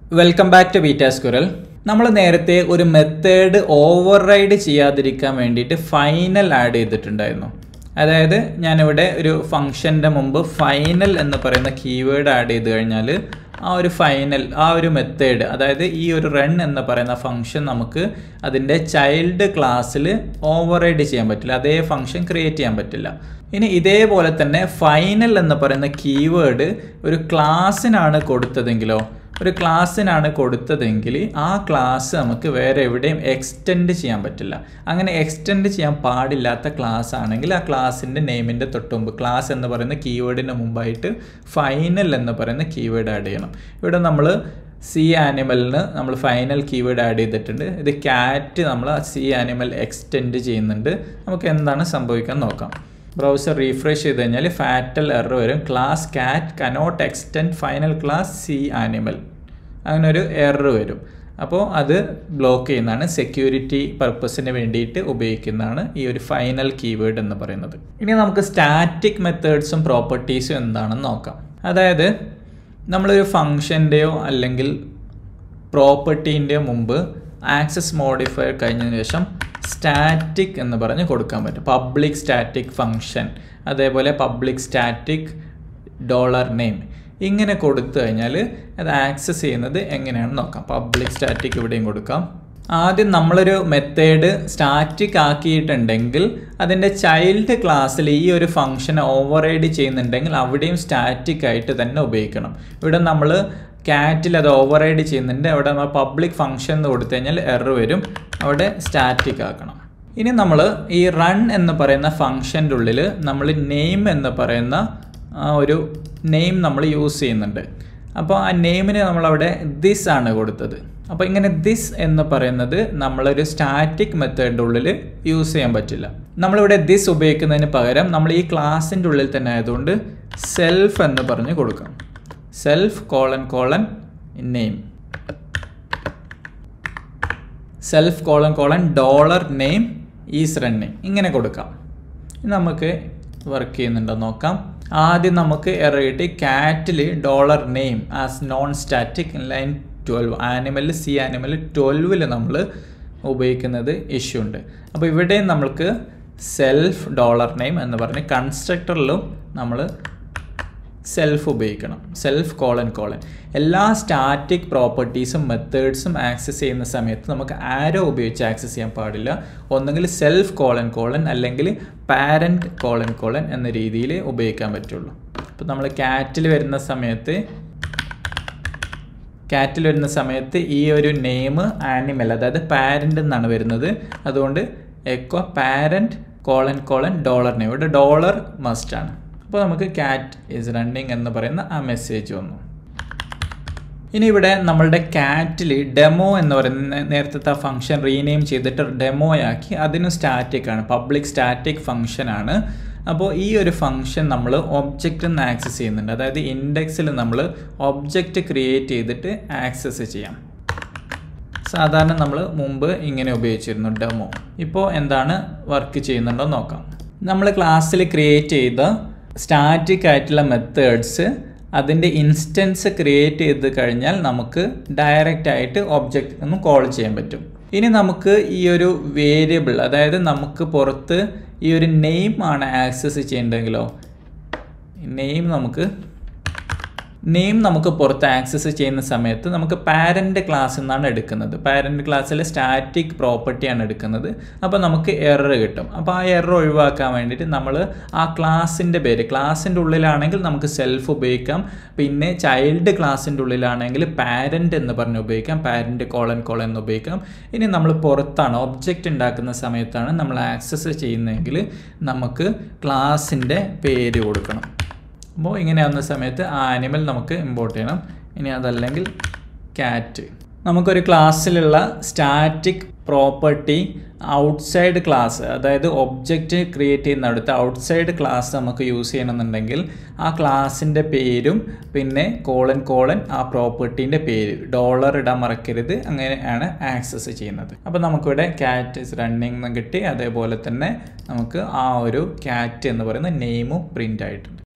welcome back to ബീറ്റാ സ്കുരൽ നമ്മൾ നേരത്തെ ഒരു മെത്തേഡ് ഓവർ റൈഡ് ചെയ്യാതിരിക്കാൻ വേണ്ടിയിട്ട് ഫൈനൽ ആഡ് ചെയ്തിട്ടുണ്ടായിരുന്നു അതായത് ഞാനിവിടെ ഒരു ഫംഗ്ഷൻ്റെ മുമ്പ് ഫൈനൽ എന്ന് പറയുന്ന കീവേഡ് ആഡ് ചെയ്ത് കഴിഞ്ഞാൽ ആ ഒരു ഫൈനൽ ആ ഒരു മെത്തേഡ് അതായത് ഈ ഒരു റൺ എന്ന് പറയുന്ന ഫംഗ്ഷൻ നമുക്ക് അതിൻ്റെ ചൈൽഡ് ക്ലാസ്സിൽ ഓവർ റൈഡ് ചെയ്യാൻ പറ്റില്ല അതേ ഫംഗ്ഷൻ ക്രിയേറ്റ് ചെയ്യാൻ പറ്റില്ല ഇനി ഇതേപോലെ തന്നെ ഫൈനൽ എന്ന് പറയുന്ന കീവേഡ് ഒരു ക്ലാസ്സിനാണ് കൊടുത്തതെങ്കിലോ ഒരു ക്ലാസ്സിനാണ് കൊടുത്തതെങ്കിൽ ആ ക്ലാസ് നമുക്ക് വേറെ എവിടെയും എക്സ്റ്റെൻഡ് ചെയ്യാൻ പറ്റില്ല അങ്ങനെ എക്സ്റ്റെൻഡ് ചെയ്യാൻ പാടില്ലാത്ത ക്ലാസ് ആണെങ്കിൽ ആ ക്ലാസ്സിൻ്റെ നെയിമിൻ്റെ തൊട്ടുമുമ്പ് ക്ലാസ് എന്ന് പറയുന്ന കീവേഡിന് മുമ്പായിട്ട് ഫൈനൽ എന്ന് പറയുന്ന കീവേഡ് ആഡ് ചെയ്യണം ഇവിടെ നമ്മൾ സി ആനിമലിന് നമ്മൾ ഫൈനൽ കീവേഡ് ആഡ് ചെയ്തിട്ടുണ്ട് ഇത് ക്യാറ്റ് നമ്മൾ സി ആനിമൽ എക്സ്റ്റെൻഡ് ചെയ്യുന്നുണ്ട് നമുക്ക് എന്താണ് സംഭവിക്കാൻ നോക്കാം ബ്രൗസർ റീഫ്രഷ് ചെയ്ത് കഴിഞ്ഞാൽ ഫാറ്റൽ എറർ വരും class cat cannot extend final class C animal അങ്ങനെ ഒരു എറർ വരും അപ്പോൾ അത് ബ്ലോക്ക് ചെയ്യുന്നതാണ് സെക്യൂരിറ്റി പർപ്പസിന് വേണ്ടിയിട്ട് ഉപയോഗിക്കുന്നതാണ് ഈ ഒരു ഫൈനൽ കീവേഡ് എന്ന് പറയുന്നത് ഇനി നമുക്ക് സ്റ്റാറ്റിക് മെത്തേഡ്സും പ്രോപ്പർട്ടീസും എന്താണെന്ന് നോക്കാം അതായത് നമ്മളൊരു ഫങ്ഷൻ്റെയോ അല്ലെങ്കിൽ പ്രോപ്പർട്ടീൻ്റെയോ മുമ്പ് ആക്സസ് മോഡിഫയർ കഴിഞ്ഞതിന് ശേഷം സ്റ്റാറ്റിക് എന്ന് പറഞ്ഞ് കൊടുക്കാൻ പറ്റും പബ്ലിക് സ്റ്റാറ്റിക് ഫങ്ഷൻ അതേപോലെ പബ്ലിക് സ്റ്റാറ്റിക് ഡോളർ നെയിം ഇങ്ങനെ കൊടുത്തു കഴിഞ്ഞാൽ അത് ആക്സസ് ചെയ്യുന്നത് എങ്ങനെയാണെന്ന് നോക്കാം പബ്ലിക് സ്റ്റാറ്റിക് ഇവിടെയും കൊടുക്കാം ആദ്യം നമ്മളൊരു മെത്തേഡ് സ്റ്റാറ്റിക് ആക്കിയിട്ടുണ്ടെങ്കിൽ അതിൻ്റെ ചൈൽഡ് ക്ലാസ്സിൽ ഈ ഒരു ഫംഗ്ഷൻ ഓവർ റൈഡ് ചെയ്യുന്നുണ്ടെങ്കിൽ അവിടെയും സ്റ്റാറ്റിക് ആയിട്ട് തന്നെ ഉപയോഗിക്കണം ഇവിടെ നമ്മൾ ക്യാറ്റിൽ അത് ഓവർ റൈഡ് ചെയ്യുന്നുണ്ട് അവിടെ നമ്മൾ പബ്ലിക് ഫംഗ്ഷൻ എന്ന് കൊടുത്തു കഴിഞ്ഞാൽ എറർ വരും അവിടെ സ്റ്റാറ്റിക് ആക്കണം ഇനി നമ്മൾ ഈ റൺ എന്ന് പറയുന്ന ഫംഗ്ഷൻ്റെ ഉള്ളിൽ നമ്മൾ നെയിം എന്ന് പറയുന്ന ആ ഒരു നെയിം നമ്മൾ യൂസ് ചെയ്യുന്നുണ്ട് അപ്പോൾ ആ നെയിമിന് നമ്മളവിടെ ദിസ് ആണ് കൊടുത്തത് അപ്പോൾ ഇങ്ങനെ ദിസ് എന്ന് പറയുന്നത് നമ്മളൊരു സ്റ്റാറ്റിക് മെത്തേഡിൻ്റെ ഉള്ളിൽ യൂസ് ചെയ്യാൻ പറ്റില്ല നമ്മളിവിടെ ദിസ് ഉപയോഗിക്കുന്നതിന് പകരം നമ്മൾ ഈ ക്ലാസ്സിൻ്റെ ഉള്ളിൽ തന്നെ ആയതുകൊണ്ട് സെൽഫ് എന്ന് പറഞ്ഞ് കൊടുക്കാം self colon colon name self colon colon dollar name is running ഇങ്ങനെ കൊടുക്കാം നമുക്ക് വർക്ക് ചെയ്യുന്നുണ്ടോ നോക്കാം ആദ്യം നമുക്ക് എറർ കിട്ടി കാറ്റിൽ dollar name as non static line twelve ആനിമലിൽ സി ആനിമലിൽ ട്വൽവിൽ നമ്മൾ ഉപയോഗിക്കുന്നത് ഇഷ്യൂ ഉണ്ട് അപ്പോൾ ഇവിടെയും നമ്മൾക്ക് സെൽഫ് ഡോളർ നെയിം എന്ന് പറഞ്ഞ് കൺസ്ട്രക്ടറിലും നമ്മൾ സെൽഫ് ഉപയോഗിക്കണം സെൽഫ് കോളൻ കോളൻ എല്ലാ സ്റ്റാറ്റിക് പ്രോപ്പർട്ടീസും മെത്തേഡ്സും ആക്സസ് ചെയ്യുന്ന സമയത്ത് നമുക്ക് ആരോ ഉപയോഗിച്ച് ആക്സസ് ചെയ്യാൻ പാടില്ല ഒന്നുകിൽ സെൽഫ് കോളൻ കോളൻ അല്ലെങ്കിൽ പാരൻറ്റ് കോളൻ കോളൻ എന്ന രീതിയിൽ ഉപയോഗിക്കാൻ പറ്റുള്ളൂ അപ്പോൾ നമ്മൾ ക്യാറ്റിൽ വരുന്ന സമയത്ത് ക്യാറ്റിൽ വരുന്ന സമയത്ത് ഈ ഒരു നെയിം ആനിമൽ അതായത് പാരൻ്റ് എന്നാണ് വരുന്നത് അതുകൊണ്ട് echo parent colon colon dollar name ഇവിടെ ഡോളർ മസ്റ്റ് ആണ് അപ്പോൾ നമുക്ക് ക്യാറ്റ് ഈസ് റണ്ണിങ് എന്ന് പറയുന്ന ആ മെസ്സേജ് വന്നു ഇനി ഇവിടെ നമ്മളുടെ ക്യാറ്റിൽ ഡെമോ എന്ന് പറയുന്ന നേരത്തെ ആ ഫംഗ്ഷൻ റീനെയിം ചെയ്തിട്ട് ഡെമോ ആക്കി അതിന് സ്റ്റാറ്റിക് ആണ് പബ്ലിക് സ്റ്റാറ്റിക് ഫംഗ്ഷൻ ആണ് അപ്പോൾ ഈ ഒരു ഫംഗ്ഷൻ നമ്മൾ ഒബ്ജക്റ്റ് നിന്ന് ആക്സസ് ചെയ്യുന്നുണ്ട് അതായത് ഇൻഡെക്സിൽ നമ്മൾ ഒബ്ജക്റ്റ് ക്രിയേറ്റ് ചെയ്തിട്ട് ആക്സസ് ചെയ്യാം സാധാരണ നമ്മൾ മുമ്പ് ഇങ്ങനെ ഉപയോഗിച്ചിരുന്നു ഡെമോ ഇപ്പോൾ എന്താണ് വർക്ക് ചെയ്യുന്നുണ്ടോ നോക്കാം നമ്മൾ ക്ലാസ്സിൽ ക്രിയേറ്റ് ചെയ്ത സ്റ്റാറ്റിക് ആയിട്ടുള്ള മെത്തേഡ്സ് അതിൻ്റെ ഇൻസ്റ്റൻസ് ക്രിയേറ്റ് ചെയ്ത് കഴിഞ്ഞാൽ നമുക്ക് ഡയറക്റ്റ് ആയിട്ട് ഒബ്ജക്റ്റ് ഒന്ന് കോൾ ചെയ്യാൻ പറ്റും ഇനി നമുക്ക് ഈ ഒരു വേരിയബിൾ അതായത് നമുക്ക് പുറത്ത് ഈ ഒരു നെയിം ആണ് ആക്സസ് ചെയ്യേണ്ടതെങ്കിലോ നെയിം നമുക്ക് നെയിം നമുക്ക് പുറത്ത് ആക്സസ് ചെയ്യുന്ന സമയത്ത് നമുക്ക് പാരൻ്റ് ക്ലാസ് എന്നാണ് എടുക്കുന്നത് പാരൻ്റ് ക്ലാസ്സിലെ സ്റ്റാറ്റിക് പ്രോപ്പർട്ടിയാണ് എടുക്കുന്നത് അപ്പോൾ നമുക്ക് എറർ കിട്ടും അപ്പോൾ ആ എറർ ഒഴിവാക്കാൻ വേണ്ടിയിട്ട് നമ്മൾ ആ ക്ലാസ്സിൻ്റെ പേര് ക്ലാസ്സിൻ്റെ ഉള്ളിലാണെങ്കിൽ നമുക്ക് സെൽഫ് ഉപയോഗിക്കാം പിന്നെ ചൈൽഡ് ക്ലാസ്സിൻ്റെ ഉള്ളിലാണെങ്കിൽ പാരൻ്റ് എന്ന് പറഞ്ഞ് ഉപയോഗിക്കാം പാരൻ്റ് കോളൻ കോളൻ എന്ന് ഉപയോഗിക്കാം ഇനി നമ്മൾ പുറത്താണ് ഒബ്ജക്റ്റ് ഉണ്ടാക്കുന്ന സമയത്താണ് നമ്മൾ ആക്സസ് ചെയ്യുന്നതെങ്കിൽ നമുക്ക് ക്ലാസ്സിൻ്റെ പേര് കൊടുക്കണം അപ്പോൾ ഇങ്ങനെ ആവുന്ന സമയത്ത് ആ ആനിമൽ നമുക്ക് ഇമ്പോർട്ട് ചെയ്യണം ഇനി അതല്ലെങ്കിൽ ക്യാറ്റ് നമുക്കൊരു ക്ലാസ്സിലുള്ള സ്റ്റാറ്റിക് പ്രോപ്പർട്ടി ഔട്ട്സൈഡ് ക്ലാസ് അതായത് ഒബ്ജക്റ്റ് ക്രിയേറ്റ് ചെയ്യുന്നിടത്ത് ഔട്ട്സൈഡ് ക്ലാസ് നമുക്ക് യൂസ് ചെയ്യണമെന്നുണ്ടെങ്കിൽ ആ ക്ലാസ്സിൻ്റെ പേരും പിന്നെ കോളൻ കോളൻ ആ പ്രോപ്പർട്ടീൻ്റെ പേര് ഡോളർ ഇടാൻ മറക്കരുത് അങ്ങനെയാണ് ആക്സസ് ചെയ്യുന്നത് അപ്പോൾ നമുക്കിവിടെ ക്യാറ്റ് ഇസ് റണ്ണിങ് എന്ന് കിട്ടി അതേപോലെ തന്നെ നമുക്ക് ആ ഒരു ക്യാറ്റ് എന്ന് പറയുന്ന നെയിമും പ്രിൻ്റ് ആയിട്ടുണ്ട്